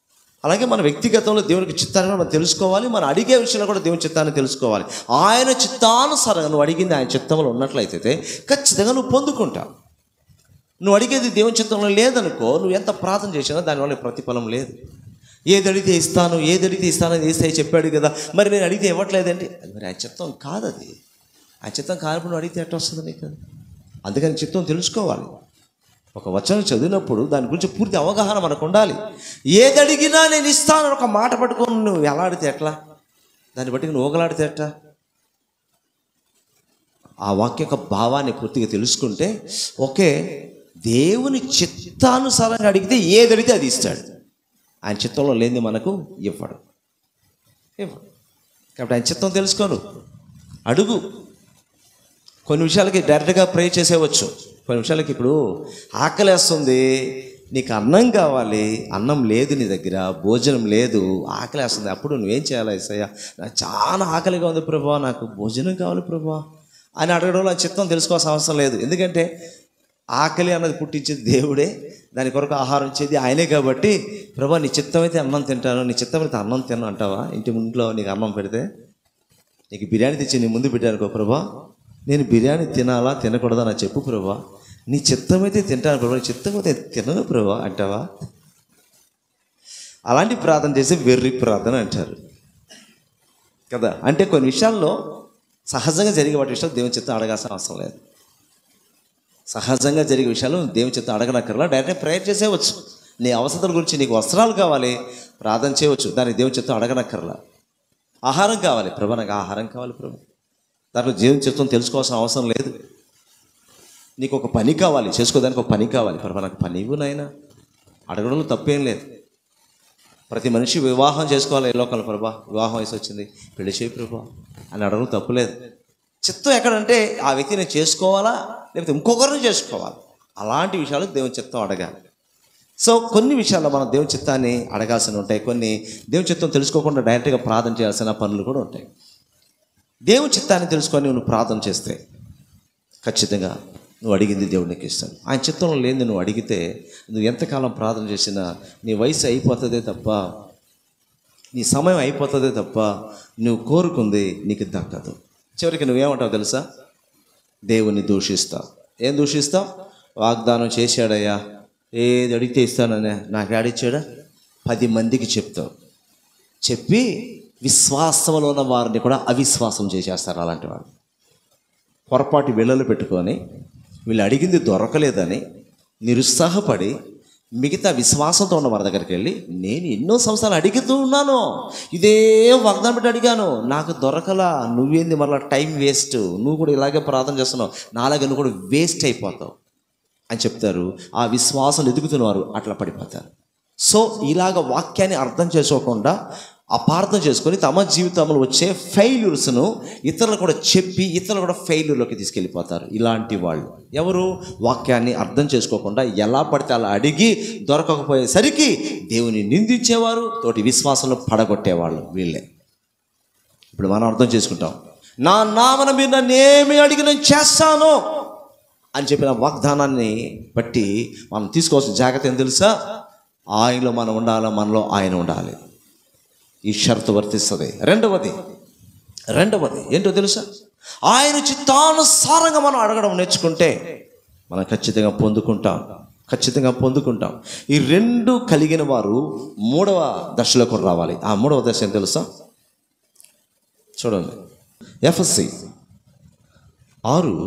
అలాగే మన వ్యక్తిగతంలో దేవునికి చిత్తాన్ని కూడా మనం తెలుసుకోవాలి మనం అడిగే విషయంలో కూడా దేవుని చిత్తాన్ని తెలుసుకోవాలి ఆయన చిత్తానుసారంగా నువ్వు అడిగింది ఆయన చిత్తంలో ఉన్నట్లయితే ఖచ్చితంగా నువ్వు పొందుకుంటావు నువ్వు అడిగేది దేవుని చిత్తంలో లేదనుకో నువ్వు ఎంత ప్రార్థన చేసినా దానివల్ల ప్రతిఫలం లేదు ఏది అడిగితే ఇస్తాను ఏది అడిగితే ఇస్తాను అని ఏసై చెప్పాడు కదా మరి నేను అడిగితే ఇవ్వట్లేదండి అది మరి ఆయన చిత్తం కాదు అది ఆ చిత్తం కానప్పుడు నువ్వు అడిగితే ఎట్లా వస్తుంది నీకు అందుకని చిత్తం తెలుసుకోవాలి ఒక వచనం చదివినప్పుడు దాని గురించి పూర్తి అవగాహన మనకు ఉండాలి ఏది అడిగినా నేను ఇస్తాను ఒక మాట పట్టుకొని నువ్వు ఎలా ఆడితే ఎట్లా దాన్ని బట్టి నువ్వు ఊగలాడితే ఎట్లా ఆ వాక్య యొక్క భావాన్ని పూర్తిగా తెలుసుకుంటే ఓకే దేవుని చిత్తానుసారంగా అడిగితే ఏది అడిగితే అది ఇస్తాడు ఆయన చిత్తంలో లేనిది మనకు ఇవ్వడు ఇవ్వడు కాబట్టి ఆయన చిత్తం తెలుసుకోను అడుగు కొన్ని విషయాలకి డైరెక్ట్గా ప్రే చేసేవచ్చు కొన్ని విషయాలకి ఇప్పుడు ఆకలేస్తుంది నీకు అన్నం కావాలి అన్నం లేదు నీ దగ్గర భోజనం లేదు ఆకలేస్తుంది అప్పుడు నువ్వేం చేయాలి ఏసయ్య నాకు చాలా ఆకలిగా ఉంది ప్రభా నాకు భోజనం కావాలి ప్రభా అని అడగడంలో ఆ చిత్తం తెలుసుకోవాల్సిన అవసరం లేదు ఎందుకంటే ఆకలి అన్నది పుట్టించేది దేవుడే దాని కొరకు ఆహారం ఇచ్చేది ఆయనే కాబట్టి ప్రభా నీ చిత్తమైతే అన్నం తింటాను నీ చిత్తమైతే అన్నం తిను అంటావా ఇంటి ఇంట్లో నీకు అన్నం పెడితే నీకు బిర్యానీ తెచ్చి నీ ముందు పెట్టానుకో ప్రభా నేను బిర్యానీ తినాలా తినకూడదా నా చెప్పు ప్రభా నీ చిత్తమైతే తింటాను ప్రభా నీ చిత్తమైతే తినను ప్రభా అంటావా అలాంటి ప్రార్థన చేసి వెర్రి ప్రార్థన అంటారు కదా అంటే కొన్ని విషయాల్లో సహజంగా జరిగే వాటి విషయాలు దేవుని చిత్తం అడగాల్సిన అవసరం లేదు సహజంగా జరిగే విషయాలు దేవుని చిత్తం అడగనక్కర్లా డైరెక్ట్ ప్రేయర్ చేసేవచ్చు నీ అవసరాల గురించి నీకు వస్త్రాలు కావాలి ప్రార్థన చేయవచ్చు దానికి దేవుని చిత్తం అడగనక్కర్లా ఆహారం కావాలి ప్రభా నాకు ఆహారం కావాలి ప్రభు దాంట్లో జీవన చిత్తం తెలుసుకోవాల్సిన అవసరం లేదు నీకు ఒక పని కావాలి చేసుకోదానికి ఒక పని కావాలి ప్రభా నాకు పని ఇవ్వు నాయనా అడగడంలో తప్పేం లేదు ప్రతి మనిషి వివాహం చేసుకోవాలి ఏ లోకంలో ప్రభా వివాహం వయసు వచ్చింది పెళ్లి చేయి ప్రభా అని అడగడం తప్పులేదు చిత్తం ఎక్కడంటే ఆ వ్యక్తి నేను చేసుకోవాలా లేకపోతే ఇంకొకరిని చేసుకోవాలి అలాంటి విషయాలు దేవుని చిత్తం అడగాలి సో కొన్ని విషయాల్లో మనం దేవుని చిత్తాన్ని అడగాల్సి ఉంటాయి కొన్ని దేవుని చిత్తం తెలుసుకోకుండా డైరెక్ట్గా ప్రార్థన చేయాల్సిన పనులు కూడా ఉంటాయి దేవుని చిత్తాన్ని తెలుసుకొని నువ్వు ప్రార్థన చేస్తే ఖచ్చితంగా నువ్వు అడిగింది దేవుడు నీకు ఇస్తాడు ఆయన చిత్తంలో లేని నువ్వు అడిగితే నువ్వు ఎంతకాలం ప్రార్థన చేసినా నీ వయసు అయిపోతుందే తప్ప నీ సమయం అయిపోతుందే తప్ప నువ్వు కోరుకుంది నీకు దక్కదు చివరికి నువ్వేమంటావు తెలుసా దేవుని దూషిస్తావు ఏం దూషిస్తావు వాగ్దానం చేశాడయ్యా ఏది అడిగితే ఇస్తాననే నాకు ఆడిచ్చాడా పది మందికి చెప్తావు చెప్పి విశ్వాసంలో ఉన్న వారిని కూడా అవిశ్వాసం చేసేస్తారు అలాంటి వాళ్ళు పొరపాటు విల్లలు పెట్టుకొని వీళ్ళు అడిగింది దొరకలేదని నిరుత్సాహపడి మిగతా విశ్వాసంతో ఉన్న వారి దగ్గరికి వెళ్ళి నేను ఎన్నో సంవత్సరాలు అడుగుతూ ఉన్నాను ఇదే వాగ్దానం పెట్టి అడిగాను నాకు దొరకలా నువ్వేంది మళ్ళీ టైం వేస్ట్ నువ్వు కూడా ఇలాగే ప్రార్థన చేస్తున్నావు నాలాగే నువ్వు కూడా వేస్ట్ అయిపోతావు అని చెప్తారు ఆ విశ్వాసం ఎదుగుతున్నవారు అట్లా పడిపోతారు సో ఇలాగ వాక్యాన్ని అర్థం చేసుకోకుండా అపార్థం చేసుకొని తమ జీవితంలో వచ్చే ఫెయిల్యూర్స్ను ఇతరులు కూడా చెప్పి ఇతరులు కూడా ఫెయిల్యూర్లోకి తీసుకెళ్ళిపోతారు ఇలాంటి వాళ్ళు ఎవరు వాక్యాన్ని అర్థం చేసుకోకుండా ఎలా పడితే అలా అడిగి దొరకకపోయేసరికి దేవుని నిందించేవారు తోటి విశ్వాసంలో పడగొట్టేవాళ్ళు వీళ్ళే ఇప్పుడు మనం అర్థం చేసుకుంటాం నా నామన మీరు నన్ను ఏమి అడిగి నేను చేస్తాను అని చెప్పిన వాగ్దానాన్ని బట్టి మనం తీసుకోవాల్సిన జాగ్రత్త ఏం తెలుసా ఆయనలో మనం ఉండాలి మనలో ఆయన ఉండాలి ఈ షరతు వర్తిస్తుంది రెండవది రెండవది ఏంటో తెలుసా ఆయన చిత్తానుసారంగా మనం అడగడం నేర్చుకుంటే మనం ఖచ్చితంగా పొందుకుంటాం ఖచ్చితంగా పొందుకుంటాం ఈ రెండు కలిగిన వారు మూడవ దశలోకి రావాలి ఆ మూడవ దశ ఏం తెలుసా చూడండి ఎఫ్ఎస్సి ఆరు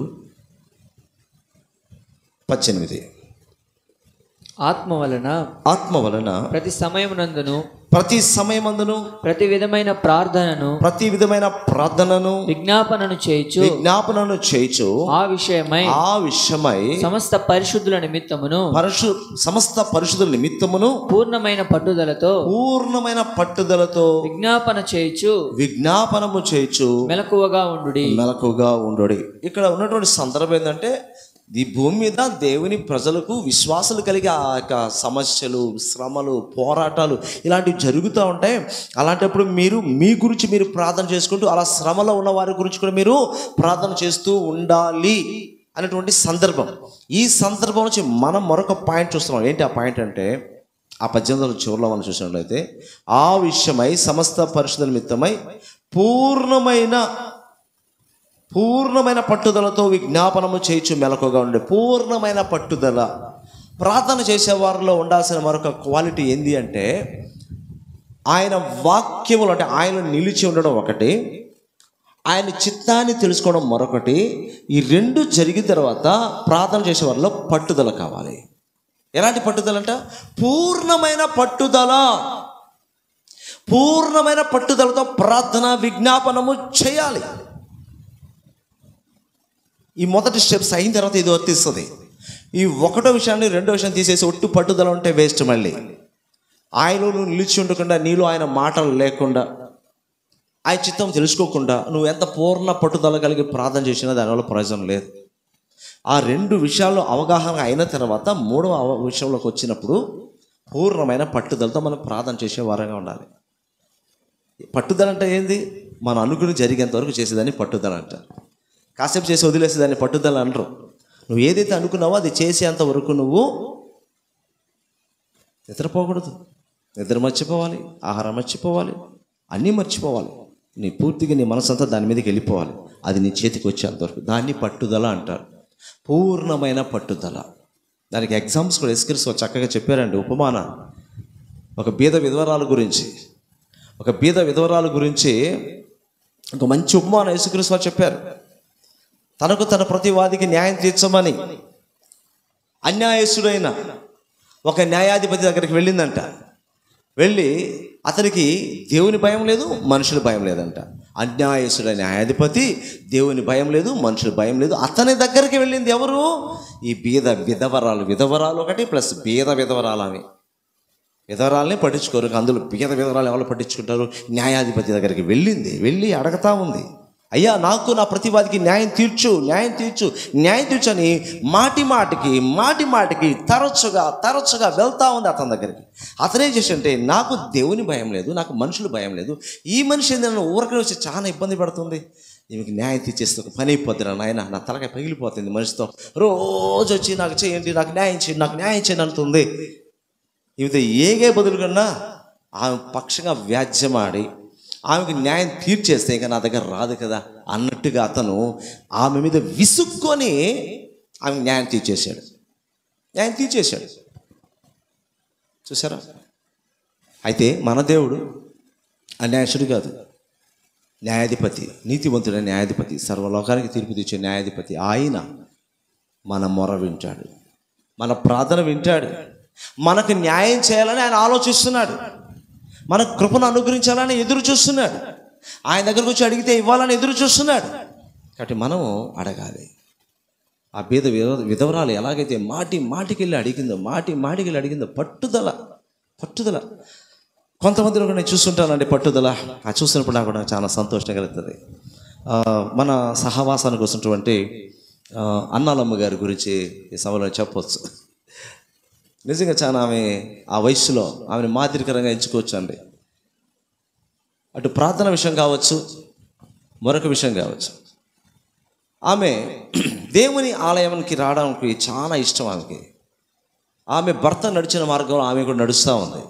పద్దెనిమిది ఆత్మ వలన ఆత్మ వలన ప్రతి సమయమునందును ప్రతి సమయమందును ప్రతి విధమైన ప్రార్థనను ప్రతి విధమైన ప్రార్థనను విజ్ఞాపనను చేయుచు విజ్ఞాపనను చేయుచు ఆ విషయమై ఆ విషయమై సమస్త పరిశుద్ధుల నిమిత్తమును పరుషు సమస్త పరిశుద్ధుల నిమిత్తమును పూర్ణమైన పట్టుదలతో పూర్ణమైన పట్టుదలతో విజ్ఞాపన చేయుచు విజ్ఞాపనము చేయుచు మెలకువగా ఉండుడి మెలకుగా ఉండడు ఇక్కడ ఉన్నటువంటి సందర్భం ఏంటంటే ఈ భూమి మీద దేవుని ప్రజలకు విశ్వాసాలు కలిగే ఆ యొక్క సమస్యలు శ్రమలు పోరాటాలు ఇలాంటివి జరుగుతూ ఉంటాయి అలాంటప్పుడు మీరు మీ గురించి మీరు ప్రార్థన చేసుకుంటూ అలా శ్రమలో ఉన్న వారి గురించి కూడా మీరు ప్రార్థన చేస్తూ ఉండాలి అనేటువంటి సందర్భం ఈ సందర్భం నుంచి మనం మరొక పాయింట్ చూస్తున్నాం ఏంటి ఆ పాయింట్ అంటే ఆ పద్దెనిమిది చివరిలో మనం చూసినట్లయితే ఆ విషయమై సమస్త పరిశుద్ధ నిమిత్తమై పూర్ణమైన పూర్ణమైన పట్టుదలతో విజ్ఞాపనము చేయొచ్చు మెలకుగా ఉండే పూర్ణమైన పట్టుదల ప్రార్థన చేసే వారిలో ఉండాల్సిన మరొక క్వాలిటీ ఏంది అంటే ఆయన వాక్యములు అంటే ఆయన నిలిచి ఉండడం ఒకటి ఆయన చిత్తాన్ని తెలుసుకోవడం మరొకటి ఈ రెండు జరిగిన తర్వాత ప్రార్థన చేసే వారిలో పట్టుదల కావాలి ఎలాంటి పట్టుదల అంట పూర్ణమైన పట్టుదల పూర్ణమైన పట్టుదలతో ప్రార్థన విజ్ఞాపనము చేయాలి ఈ మొదటి స్టెప్స్ అయిన తర్వాత ఇది వర్తిస్తుంది ఈ ఒకటో విషయాన్ని రెండో విషయం తీసేసి ఒట్టు పట్టుదల ఉంటే వేస్ట్ మళ్ళీ ఆయనలో నువ్వు నిలిచి ఉండకుండా నీలో ఆయన మాటలు లేకుండా ఆయన చిత్తం తెలుసుకోకుండా నువ్వు ఎంత పూర్ణ పట్టుదల కలిగి ప్రార్థన చేసినా దానివల్ల ప్రయోజనం లేదు ఆ రెండు విషయాల్లో అవగాహన అయిన తర్వాత మూడవ అవ- విషయంలోకి వచ్చినప్పుడు పూర్ణమైన పట్టుదలతో మనం ప్రార్థన చేసే వారంగా ఉండాలి పట్టుదల అంటే ఏంది మనం అనుకుని జరిగేంత వరకు చేసేదాన్ని పట్టుదల అంటారు కాసేపు చేసి వదిలేసేదాన్ని పట్టుదల అనరు నువ్వు ఏదైతే అనుకున్నావో అది చేసేంత వరకు నువ్వు నిద్రపోకూడదు నిద్ర మర్చిపోవాలి ఆహారం మర్చిపోవాలి అన్నీ మర్చిపోవాలి నీ పూర్తిగా నీ మనసంతా దాని మీదకి వెళ్ళిపోవాలి అది నీ చేతికి వచ్చేంతవరకు దాన్ని పట్టుదల అంటారు పూర్ణమైన పట్టుదల దానికి ఎగ్జామ్స్ కూడా ఎస్కిల్స్ చక్కగా చెప్పారండి ఉపమాన ఒక బీద విధవరాల గురించి ఒక బీద విధవరాల గురించి ఒక మంచి ఉపమానం యేసుక్రీస్తు వారు చెప్పారు తనకు తన ప్రతివాదికి న్యాయం తీర్చమని అన్యాయస్తుడైన ఒక న్యాయాధిపతి దగ్గరికి వెళ్ళిందంట వెళ్ళి అతనికి దేవుని భయం లేదు మనుషుల భయం లేదంట అన్యాయస్తుడైన న్యాయాధిపతి దేవుని భయం లేదు మనుషుల భయం లేదు అతని దగ్గరికి వెళ్ళింది ఎవరు ఈ బీద విధవరాలు విధవరాలు ఒకటి ప్లస్ బీద విధవరాలు ఆమె విధవరాలనే పట్టించుకోరు అందులో బీద విధవరాలు ఎవరు పట్టించుకుంటారు న్యాయాధిపతి దగ్గరికి వెళ్ళింది వెళ్ళి అడగతా ఉంది అయ్యా నాకు నా ప్రతివాదికి న్యాయం తీర్చు న్యాయం తీర్చు న్యాయం తీర్చని మాటి మాటికి మాటి మాటికి తరచుగా తరచుగా వెళ్తా ఉంది అతని దగ్గరికి అతనేం చేసంటే నాకు దేవుని భయం లేదు నాకు మనుషులు భయం లేదు ఈ మనిషి ఏంది నన్ను ఊరకనే వచ్చి చాలా ఇబ్బంది పడుతుంది ఈమెకి న్యాయం తీర్చేస్తే ఒక పని అయిపోద్దిరా నాయన నా తలకాయ పగిలిపోతుంది మనిషితో రోజు వచ్చి నాకు చేయండి నాకు న్యాయం చేయండి నాకు న్యాయం చేయండి అంటుంది ఇవితే ఏగే బదులు కన్నా ఆమె పక్షంగా వ్యాజ్యమాడి ఆమెకు న్యాయం తీర్చేస్తే ఇంకా నా దగ్గర రాదు కదా అన్నట్టుగా అతను ఆమె మీద విసుక్కొని ఆమె న్యాయం తీర్చేశాడు న్యాయం తీర్చేశాడు చూసారా అయితే మన దేవుడు అన్యాయసుడు కాదు న్యాయాధిపతి నీతివంతుడైన న్యాయాధిపతి సర్వలోకానికి తీర్పు తెచ్చే న్యాయాధిపతి ఆయన మన మొర వింటాడు మన ప్రార్థన వింటాడు మనకు న్యాయం చేయాలని ఆయన ఆలోచిస్తున్నాడు మన కృపను అనుగ్రహించాలని ఎదురు చూస్తున్నాడు ఆయన దగ్గరకు వచ్చి అడిగితే ఇవ్వాలని ఎదురు చూస్తున్నాడు కాబట్టి మనము అడగాలి ఆ బీద విధ- విధవరాలు ఎలాగైతే మాటి మాటికి వెళ్ళి అడిగిందో మాటి మాటికి వెళ్ళి అడిగిందో పట్టుదల పట్టుదల కొంతమందిలో కూడా నేను చూస్తుంటానండి పట్టుదల ఆ చూసినప్పుడు నాకు కూడా చాలా సంతోషం కలుగుతుంది ఆ, మన సహవాసానికి వస్తున్నటువంటి ఆ, అన్నాలమ్మ గారి గురించి ఈ సభలో చెప్పవచ్చు నిజంగా చాలా ఆమె ఆ వయసులో ఆమెను మాదిరికరంగా ఎంచుకోవచ్చు అండి అటు ప్రార్థన విషయం కావచ్చు మరొక విషయం కావచ్చు ఆమె దేవుని ఆలయానికి రావడానికి చాలా ఇష్టం ఆమెకి ఆమె భర్త నడిచిన మార్గంలో ఆమె కూడా నడుస్తూ ఉంది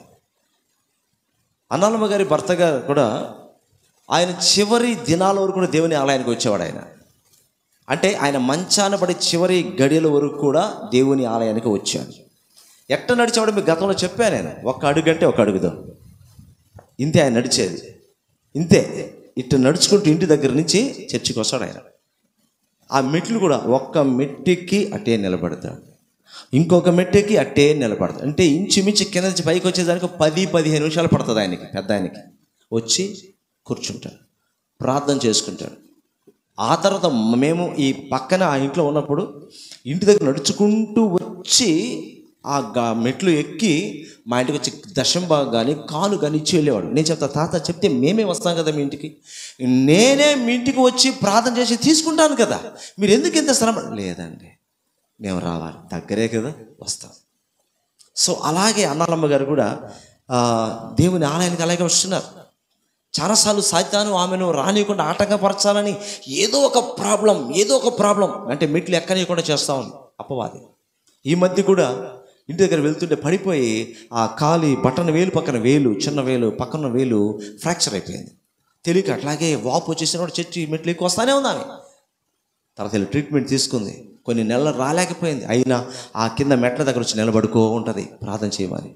అన్నాలమ్మ గారి భర్తగా కూడా ఆయన చివరి దినాల వరకు కూడా దేవుని ఆలయానికి వచ్చేవాడు ఆయన అంటే ఆయన మంచాన పడి చివరి గడియల వరకు కూడా దేవుని ఆలయానికి వచ్చాడు ఎట్ట నడిచేవాడు మీకు గతంలో చెప్పాను నేను ఒక్క అడుగు అంటే ఒక అడుగుదాం ఇంతే ఆయన నడిచేది ఇంతే ఇట్ట నడుచుకుంటూ ఇంటి దగ్గర నుంచి చర్చికి వస్తాడు ఆయన ఆ మెట్లు కూడా ఒక్క మెట్టెక్కి అట్టే నిలబడతాడు ఇంకొక మెట్టెక్కి అట్టే నిలబడతాడు అంటే ఇంచుమించు కింద నుంచి పైకి వచ్చేదానికి ఒక పది పదిహేను నిమిషాలు పడుతుంది ఆయనకి పెద్ద ఆయనకి వచ్చి కూర్చుంటాడు ప్రార్థన చేసుకుంటాడు ఆ తర్వాత మేము ఈ పక్కన ఆ ఇంట్లో ఉన్నప్పుడు ఇంటి దగ్గర నడుచుకుంటూ వచ్చి ఆ గా- మెట్లు ఎక్కి మా ఇంటికి వచ్చి దశం భాగం కానీ కాలు కానీ ఇచ్చి వెళ్ళేవాడు నేను చెప్తా తాత చెప్తే మేమే వస్తాం కదా మీ ఇంటికి నేనే మీ ఇంటికి వచ్చి ప్రార్థన చేసి తీసుకుంటాను కదా మీరు ఎందుకు ఇంత శ్రమ లేదండి మేము రావాలి దగ్గరే కదా వస్తాం సో అలాగే అన్నాలమ్మ గారు కూడా ఆ, దేవుని ఆలయానికి అలాగే వస్తున్నారు చాలాసార్లు సాధ్యాను ఆమెను రానియకుండా ఆటంకపరచాలని ఏదో ఒక ప్రాబ్లం ఏదో ఒక ప్రాబ్లం అంటే మెట్లు ఎక్కనీయకుండా చేస్తా ఉంది అపవాది ఈ మధ్య కూడా ఇంటి దగ్గర వెళ్తుంటే పడిపోయి ఆ కాలి బట్టన వేలు పక్కన వేలు చిన్న వేలు పక్కన వేలు ఫ్రాక్చర్ అయిపోయింది తెలియక అట్లాగే వాపు వచ్చేసిన కూడా చెట్టు మెట్లు ఎక్కువ వస్తానే ఉంది ఆమె తర్వాత వెళ్ళి ట్రీట్మెంట్ తీసుకుంది కొన్ని నెలలు రాలేకపోయింది అయినా ఆ కింద మెట్ల దగ్గర వచ్చి నిలబడుకో ఉంటుంది ప్రార్థన చేయమని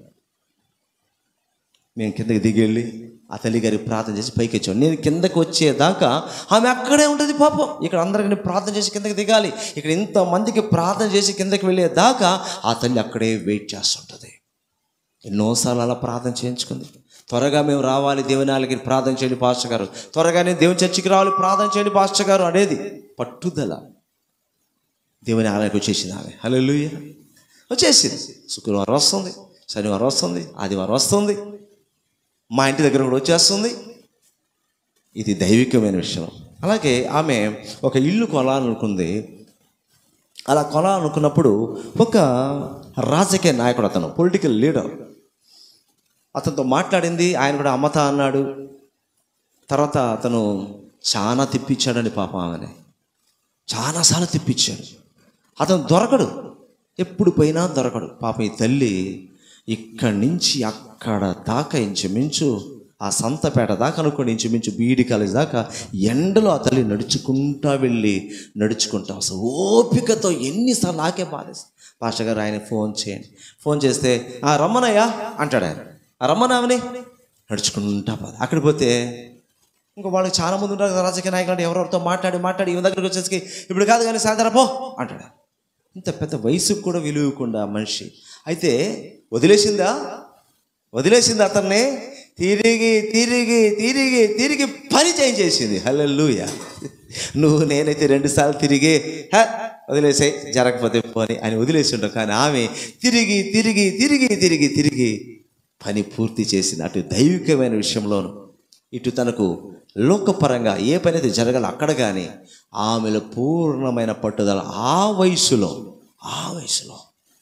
మేము కిందకి దిగి వెళ్ళి ఆ తల్లి గారికి ప్రార్థన చేసి పైకి వచ్చాం నేను కిందకి వచ్చేదాకా ఆమె అక్కడే ఉంటుంది పాపం ఇక్కడ అందరికి ప్రార్థన చేసి కిందకి దిగాలి ఇక్కడ ఇంతమందికి ప్రార్థన చేసి కిందకి వెళ్ళేదాకా ఆ తల్లి అక్కడే వెయిట్ చేస్తుంటుంది ఎన్నోసార్లు అలా ప్రార్థన చేయించుకుంది త్వరగా మేము రావాలి దేవుని ఆలకి ప్రార్థన చేయండి పాస్టర్ గారు త్వరగానే దేవుని చర్చికి రావాలి ప్రార్థన చేయండి పాస్టర్ గారు అనేది పట్టుదల దేవుని ఆలయకు వచ్చేసింది ఆమె హలో వచ్చేసింది శుక్రవారం వస్తుంది శనివారం వస్తుంది ఆదివారం వస్తుంది మా ఇంటి దగ్గర కూడా వచ్చేస్తుంది ఇది దైవికమైన విషయం అలాగే ఆమె ఒక ఇల్లు కొనాలనుకుంది అలా కొనాలనుకున్నప్పుడు ఒక రాజకీయ నాయకుడు అతను పొలిటికల్ లీడర్ అతనితో మాట్లాడింది ఆయన కూడా అమ్మత అన్నాడు తర్వాత అతను చాలా తిప్పించాడని పాపం ఆమెని చాలాసార్లు తిప్పించాడు అతను దొరకడు ఎప్పుడు పోయినా దొరకడు పాపం ఈ తల్లి ఇక్కడి నుంచి అక్కడ దాకా ఇంచుమించు ఆ సంతపేట దాకా అనుకోండి ఇంచుమించు బీఈడి కాలేజ్ దాకా ఎండలో ఆ తల్లి నడుచుకుంటా వెళ్ళి నడుచుకుంటా అసలు ఓపికతో ఎన్నిసార్లు నాకే బాధేస్తుంది పాస్టర్ గారు ఆయన ఫోన్ చేయండి ఫోన్ చేస్తే ఆ రమ్మనయ్యా అంటాడు ఆయన ఆ రమ్మనామని నడుచుకుంటా పోదు అక్కడికి పోతే ఇంకో వాళ్ళకి చాలా మంది ఉంటారు కదా రాజకీయ నాయకులు అంటే ఎవరెవరితో మాట్లాడి మాట్లాడి ఈమె దగ్గరికి వచ్చేసి ఇప్పుడు కాదు కానీ సాయంత్రం పో అంటాడు ఇంత పెద్ద వయసుకు కూడా విలువకుండా మనిషి అయితే వదిలేసిందా వదిలేసింది అతన్ని తిరిగి తిరిగి తిరిగి తిరిగి పని చేయించేసింది హల్లెలూయ నువ్వు నేనైతే రెండుసార్లు తిరిగి "హ, వదిలేసాయి జరగకపోతే పోని అని వదిలేసి ఉంటావు కానీ ఆమె తిరిగి తిరిగి తిరిగి తిరిగి తిరిగి పని పూర్తి చేసింది అటు దైవికమైన విషయంలోను ఇటు తనకు లోకపరంగా ఏ పని అయితే జరగాలి అక్కడ కానీ ఆమెలో పూర్ణమైన పట్టుదల ఆ వయసులో ఆ వయసులో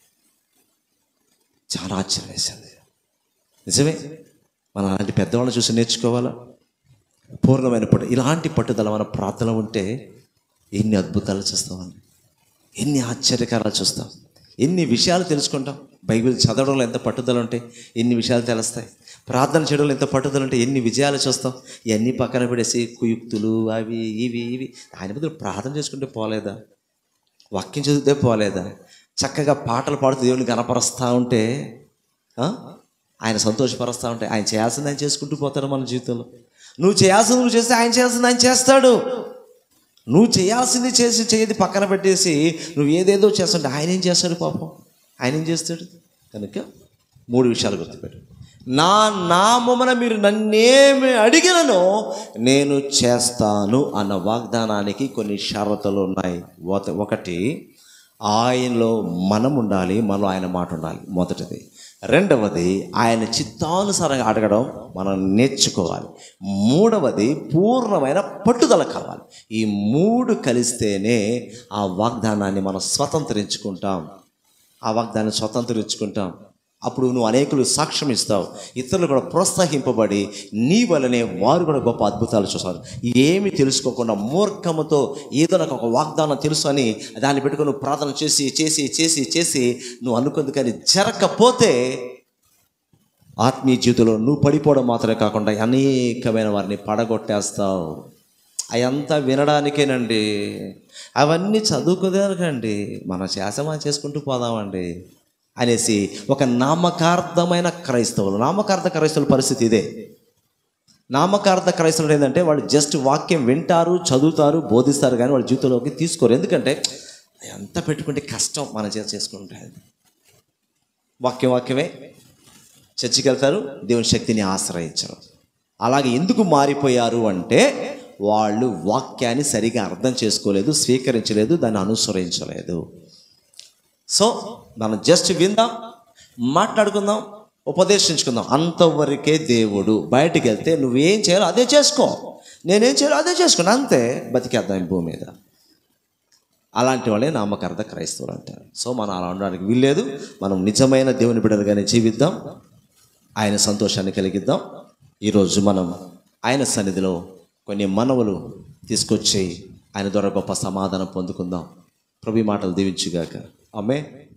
చాలా ఆశ్చర్యం వేసింది నిజమే మన అలాంటి పెద్దవాళ్ళని చూసి నేర్చుకోవాలా పూర్ణమైన పట్టు ఇలాంటి పట్టుదల మన ప్రార్థన ఉంటే ఎన్ని అద్భుతాలు చూస్తామండి ఎన్ని ఆశ్చర్యకారాలు చూస్తాం ఎన్ని విషయాలు తెలుసుకుంటాం బైబిల్ చదవడంలో ఎంత పట్టుదల ఉంటే ఎన్ని విషయాలు తెలుస్తాయి ప్రార్థన చేయడంలో ఎంత పట్టుదల ఉంటే ఎన్ని విజయాలు చూస్తాం ఇవన్నీ పక్కన పడేసి కుయుక్తులు అవి ఇవి ఇవి ఆయన బదులు ప్రార్థన చేసుకుంటే పోలేదా వాక్యం చదివితే పోలేదా చక్కగా పాటలు పాడుతూ దేవుని కనపరుస్తూ ఉంటే ఆ? ఆయన సంతోషపరుస్తూ ఉంటే ఆయన చేయాల్సింది ఆయన చేసుకుంటూ పోతాడు మన జీవితంలో నువ్వు చేయాల్సింది నువ్వు చేస్తే ఆయన చేయాల్సింది ఆయన చేస్తాడు నువ్వు చేయాల్సింది చేసి చేయది పక్కన పెట్టేసి నువ్వు ఏదేదో చేస్తుంటే ఆయన ఏం చేస్తాడు పాపం ఆయన ఏం చేస్తాడు కనుక మూడు విషయాలు గుర్తుపెట్టు నా నామమున మీరు నన్నేమి అడిగినను నేను చేస్తాను అన్న వాగ్దానానికి కొన్ని షరతులు ఉన్నాయి ఒక- ఒకటి ఆయనలో మనం ఉండాలి మనలో ఆయన మాట ఉండాలి మొదటిది రెండవది ఆయన చిత్తానుసారంగా అడగడం మనం నేర్చుకోవాలి మూడవది పూర్ణమైన పట్టుదల కావాలి ఈ మూడు కలిస్తేనే ఆ వాగ్దానాన్ని మనం స్వతంత్రించుకుంటాం ఆ వాగ్దాన్ని స్వతంత్రించుకుంటాం అప్పుడు నువ్వు అనేకులు సాక్ష్యం ఇస్తావు ఇతరులు కూడా ప్రోత్సహింపబడి నీ వలనే వారు కూడా గొప్ప అద్భుతాలు చూస్తారు ఏమి తెలుసుకోకుండా మూర్ఖముతో ఏదో నాకు ఒక వాగ్దానం తెలుసు అని దాన్ని పెట్టుకొని నువ్వు ప్రార్థన చేసి చేసి చేసి చేసి నువ్వు అనుకుంది కానీ జరగకపోతే ఆత్మీయ జీవితంలో నువ్వు పడిపోవడం మాత్రమే కాకుండా అనేకమైన వారిని పడగొట్టేస్తావు అవంతా వినడానికేనండి అవన్నీ చదువుకోదానికండి మన శాసమా చేసుకుంటూ పోదామండి అనేసి ఒక నామకార్థమైన క్రైస్తవులు నామకార్థ క్రైస్తవుల పరిస్థితి ఇదే నామకార్థ క్రైస్తవులు ఏంటంటే వాళ్ళు జస్ట్ వాక్యం వింటారు చదువుతారు బోధిస్తారు కానీ వాళ్ళ జీవితంలోకి తీసుకోరు ఎందుకంటే ఎంత పెట్టుకుంటే కష్టం మన చేత చేసుకుంటే వాక్యం వాక్యమే చర్చికి వెళ్తారు దేవుని శక్తిని ఆశ్రయించరు అలాగే ఎందుకు మారిపోయారు అంటే వాళ్ళు వాక్యాన్ని సరిగా అర్థం చేసుకోలేదు స్వీకరించలేదు దాన్ని అనుసరించలేదు సో మనం జస్ట్ విందాం మాట్లాడుకుందాం ఉపదేశించుకుందాం అంతవరకే దేవుడు బయటికి వెళ్తే నువ్వేం చేయాలో అదే చేసుకో నేనేం చేయాలో అదే చేసుకున్నా అంతే బతికేద్దాం ఈ భూమి మీద అలాంటి వాళ్ళే నామకార్థ క్రైస్తవులు అంటారు సో మనం అలా ఉండడానికి వీల్లేదు మనం నిజమైన దేవుని బిడ్డలుగానే జీవిద్దాం ఆయన సంతోషాన్ని కలిగిద్దాం ఈరోజు మనం ఆయన సన్నిధిలో కొన్ని మనవులు తీసుకొచ్చి ఆయన ద్వారా గొప్ప సమాధానం పొందుకుందాం ప్రభు ఈ మాటలు దీవించుగాక ఆమె